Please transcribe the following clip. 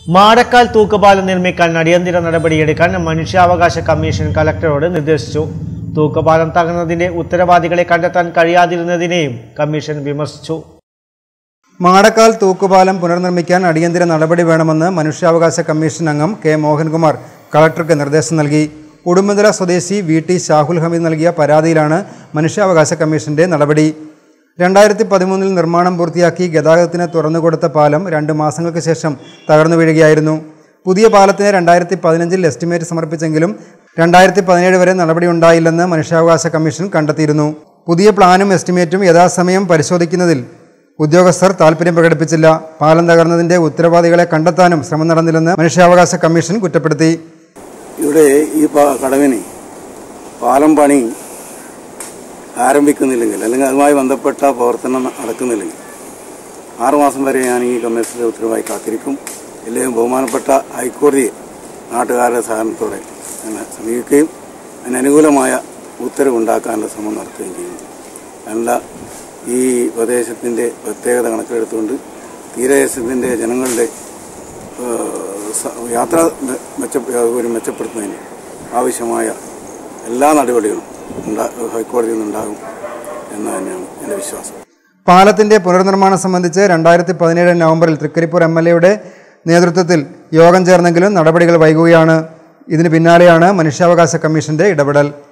മാടക്കാൽ തൂക്കുപാലം നിർമ്മിക്കാൻ അടിയന്തര നടപടിയെടുക്കാൻ മനുഷ്യാവകാശ കമ്മീഷൻ കലക്ടറോട് നിർദ്ദേശിച്ചു തൂക്കുപാലം തകർന്നതിന്റെ ഉത്തരവാദികളെ കണ്ടെത്താൻ കഴിയാതിരുന്നതിനെയും കമ്മീഷൻ വിമർശിച്ചു മാടക്കാൽ തൂക്കുപാലം പുനർനിർമ്മിക്കാൻ അടിയന്തര നടപടി വേണമെന്ന് മനുഷ്യാവകാശ കമ്മീഷൻ അംഗം കെ മോഹൻകുമാർ കളക്ടർക്ക് നിർദ്ദേശം നൽകി ഉടുമ്പന്തല സ്വദേശി വി ടി ഷാഹുൽ ഹമീദ് നൽകിയ പരാതിയിലാണ് മനുഷ്യാവകാശ കമ്മീഷന്റെ നടപടി രണ്ടായിരത്തി പതിമൂന്നിൽ നിർമ്മാണം പൂർത്തിയാക്കി ഗതാഗതത്തിന് തുറന്നുകൊടുത്ത പാലം രണ്ട് മാസങ്ങൾക്ക് ശേഷം തകർന്നു വീഴുകയായിരുന്നു പുതിയ പാലത്തിന് രണ്ടായിരത്തി പതിനഞ്ചിൽ എസ്റ്റിമേറ്റ് സമർപ്പിച്ചെങ്കിലും രണ്ടായിരത്തി പതിനേഴ് വരെ നടപടി ഉണ്ടായില്ലെന്ന് മനുഷ്യാവകാശ കമ്മീഷൻ കണ്ടെത്തിയിരുന്നു പുതിയ പ്ലാനും എസ്റ്റിമേറ്റും യഥാസമയം പരിശോധിക്കുന്നതിൽ ഉദ്യോഗസ്ഥർ താൽപ്പര്യം പ്രകടിപ്പിച്ചില്ല പാലം തകർന്നതിന്റെ ഉത്തരവാദികളെ കണ്ടെത്താനും ശ്രമം നടന്നില്ലെന്ന് മനുഷ്യാവകാശ കമ്മീഷൻ കുറ്റപ്പെടുത്തി ഇവിടെ ഈ പ- കടവിന് പാലം പണി ആരംഭിക്കുന്നില്ലെങ്കിൽ അല്ലെങ്കിൽ അതുമായി ബന്ധപ്പെട്ട പ്രവർത്തനം നടക്കുന്നില്ലെങ്കിൽ ആറുമാസം വരെ ഞാൻ ഈ കമ്മീഷന്റെ ഉത്തരവായി കാത്തിരിക്കും ഇല്ലെങ്കിൽ ബഹുമാനപ്പെട്ട ഹൈക്കോടതിയെ നാട്ടുകാരുടെ സഹകരണത്തോടെ എന്നെ സമീപിക്കുകയും അതിന് അനുകൂലമായ ഉത്തരവുണ്ടാക്കാനുള്ള ശ്രമം നടത്തുകയും ചെയ്യുന്നു അല്ല ഈ പ്രദേശത്തിൻ്റെ പ്രത്യേകത കണക്കിലെടുത്തുകൊണ്ട് തീരദേശത്തിൻ്റെ ജനങ്ങളുടെ ഏഹ് സ- യാത്ര മെ- മെച്ച ഒരു മെച്ചപ്പെടുത്തുന്നതിന് ആവശ്യമായ എല്ലാ നടപടികളും ഉണ്ടാ ഹൈക്കോടതിയിൽ നിന്നുണ്ടാകും എന്ന് തന്നെയാണ് എൻ്റെ വിശ്വാസം പാലത്തിന്റെ പുനർനിർമ്മാണം സംബന്ധിച്ച് രണ്ടായിരത്തി പതിനേഴ് നവംബറിൽ തൃക്കരിപ്പൂർ എം എൽ എയുടെ നേതൃത്വത്തിൽ യോഗം ചേർന്നെങ്കിലും നടപടികൾ വൈകുകയാണ് ഇതിന് പിന്നാലെയാണ് മനുഷ്യാവകാശ കമ്മീഷന്റെ ഇടപെടൽ